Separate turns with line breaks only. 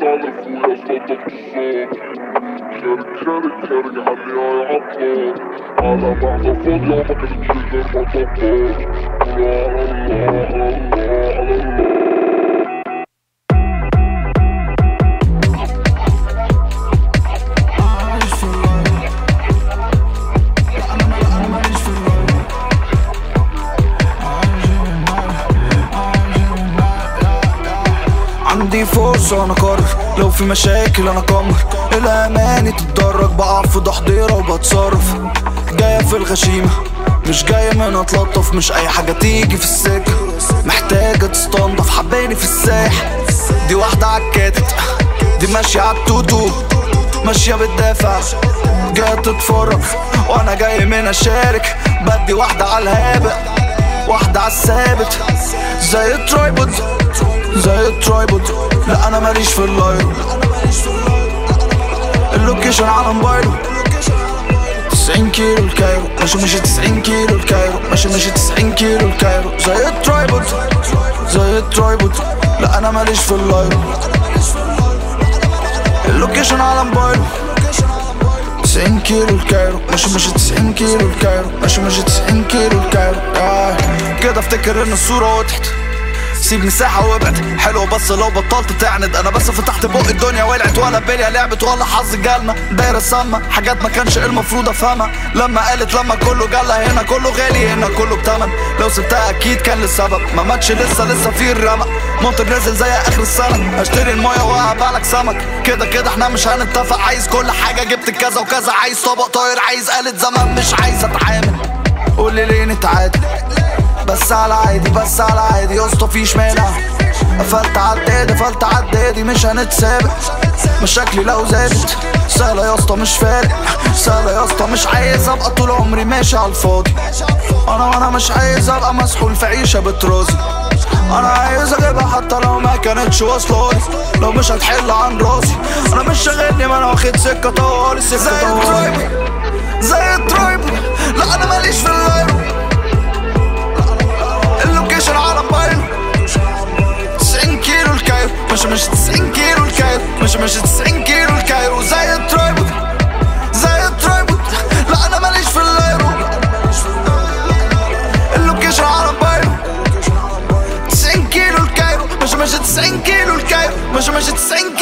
على ابويا صوتك الصوت شارك شارك شارك عليها يا عطار على بعض فاضية وما كانتش غير مطبات على الله على الله على الله
عندي فرصة أنا قرر لو في مشاكل أنا قمر الأماني تتدرج بقع في تحضيرة وبتصرف جاية في الغشيمة مش جاية من أتلطف مش أي حاجة تيجي في السكة محتاجة تستنضف حباني في الساح دي واحدة عكاتت دي ماشية عالتوتو ماشية بتدافع جاية تتفرج وأنا جاي من أشارك بدي واحدة على الهابق واحدة عالثابت زي الترايبود زي الترايبود لا انا ماليش في اللايف اللوكيشن على موبايله 90 كيلو الكايرو ماشي ماشي 90 كيلو الكايرو ماشي ماشي 90 كيلو الكايرو زي الترايبود زي الترايبود لا انا ماليش في اللايف اللوكيشن على موبايله 90 كيلو الكايرو ماشي ماشي 90 كيلو الكايرو ماشي ماشي 90 كيلو الكايرو آه. كده افتكر ان الصورة وضحت سيب مساحة وابعد حلو بس لو بطلت تعند انا بس فتحت بق الدنيا ولعت ولا بليا لعبت ولا حظ جالنا دايرة سامة حاجات ما كانش المفروض افهمها لما قالت لما كله جالها هنا كله غالي هنا كله بتمن لو سبتها اكيد كان للسبب ما ماتش لسه لسه في الرمق منتج نازل زي اخر السنة اشتري المايه وهبيع لك سمك كده كده احنا مش هنتفق عايز كل حاجة جبت كذا وكذا عايز طبق طاير عايز آلة زمان مش عايز اتعامل قولي ليه نتعادل بس على عادي بس على عادي يا اسطى فيش مانع قفلت عالدادي قفلت عالدادي مش هنتسابق مشاكلي لو زادت سهلة يا اسطى مش فارق سهلة يا اسطى مش عايز ابقى طول عمري ماشي على الفاضي انا وانا مش عايز ابقى مسحول في عيشة بترازي انا عايز اجيبها حتى لو ما كانتش واصلالي لو مش هتحل عن راسي انا مش شاغلني ما انا واخد سكة طوالي سكة زي الترايب زي الترايب لا انا ماليش في اللايرو اللوكيشن على موبايله 90 كيلو الكايرو مش مش 90 كيلو الكايرو مش مش 90 كيلو الكايرو زي الترايبود زي الترايبود لا انا ماليش في اللايرو اللوكيشن على موبايله 90 كيلو الكايرو مش مش 90 كيلو الكايرو مش مش 90 كيلو